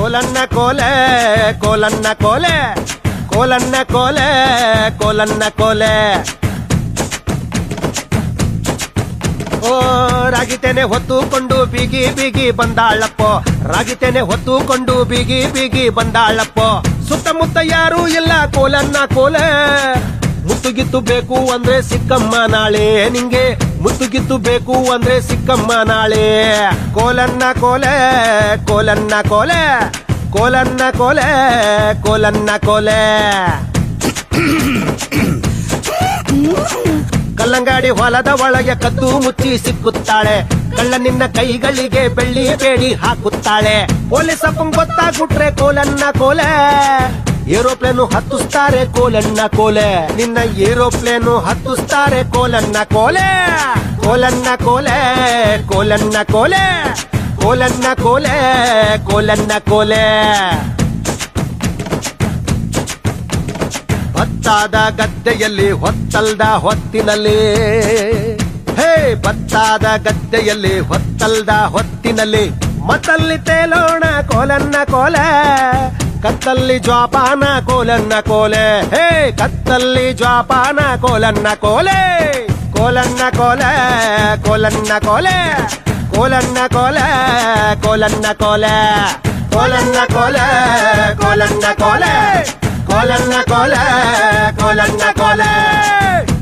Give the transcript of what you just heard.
ಕೋಲನ್ನ ಕೋಲೆ ಕೋಲನ್ನ ಕೋಲೆ ಕೋಲನ್ನ ಕೋಲೆ ಕೋಲನ್ನ ಕೋಲೆ ಓ ರಾಗಿತೇನೆ ಹೊತ್ತುಕೊಂಡು ಬಿಗಿ ಬಿಗಿ ಬಂದಾಳಪ್ಪೋ ರಾಗಿತೇನೆ ಹೊತ್ತುಕೊಂಡು ಬಿಗಿ ಬಿಗಿ ಬಂದಾಳಪ್ಪೋ ಸುತ್ತಮುತ್ತ ಯಾರೂ ಇಲ್ಲ ಕೋಲನ್ನ ಕೋಲೆ ಮುತ್ತುಗಿತ್ತು ಬೇಕು ಅಂದ್ರೆ ಸಿಕ್ಕಮ್ಮ ನಾಳೆ ನಿಂಗೆ ಮುತ್ತುಗಿತ್ತು ಬೇಕು ಅಂದ್ರೆ ಸಿಕ್ಕಮ್ಮ ನಾಳೆ ಕೋಲನ್ನ ಕೋಲೆ ಕೋಲನ್ನ ಕೋಲೆ ಕೋಲನ್ನ ಕೋಲೆ ಕೋಲನ್ನ ಕೋಲೆ ಕಲ್ಲಂಗಾಡಿ ಹೊಲದ ಒಳಗೆ ಕದ್ದು ಮುಚ್ಚಿ ಸಿಕ್ಕುತ್ತಾಳೆ ಕಳ್ಳ ನಿನ್ನ ಕೈಗಳಿಗೆ ಬೆಳ್ಳಿ ಬೇಡಿ ಹಾಕುತ್ತಾಳೆ ಪೊಲೀಸ್ ಗೊತ್ತಾಗ್ಬಿಟ್ರೆ ಕೋಲನ್ನ ಕೋಲೆ ಏರೋಪ್ಲೇನು ಹತ್ತಿಸ್ತಾರೆ ಕೋಲನ್ನ ಕೋಲೆ ನಿನ್ನ ಏರೋಪ್ಲೇನು ಹತ್ತಿಸ್ತಾರೆ ಕೋಲನ್ನ ಕೋಲೆ ಕೋಲನ್ನ ಕೋಲೆ ಕೋಲನ್ನ ಕೋಲೆ ಕೋಲನ್ನ ಕೋಲೆ ಕೋಲನ್ನ ಕೋಲೆ ಭತ್ತಾದ ಗದ್ದೆಯಲ್ಲಿ ಹೊತ್ತಲ್ದ ಹೊತ್ತಿನಲ್ಲಿ ಹೇ ಭತ್ತಾದ ಗದ್ದೆಯಲ್ಲಿ ಹೊತ್ತಲ್ದ ಹೊತ್ತಿನಲ್ಲಿ ಮತ್ತಲ್ಲಿ ತೇಲೋಣ ಕೋಲನ್ನ ಕೋಲೆ ಕತ್ತಲ್ಲಿ ಜ್ವಾಪಾನ ಕೋಲನ್ನ ಕೋಲೆ ಹೇ ಕತ್ತಲ್ಲಿ ಜ್ವಾಪಾನ ಕೋಲನ್ನ ಕೋಲೆ ಕೋಲನ್ನ ಕೋಲೆ ಕೋಲನ್ನ ಕೋಲೆ ಕೋಲನ್ನ ಕೋಲೆ ಕೋಲನ್ನ ಕೋಲೆ ಕೋಲನ್ನ ಕೋಲೆ ಕೋಲನ್ನ ಕೋಲೆ ಕೋಲನ್ನ ಕೋಲೆ ಕೋಲನ್ನ ಕೋಲೆ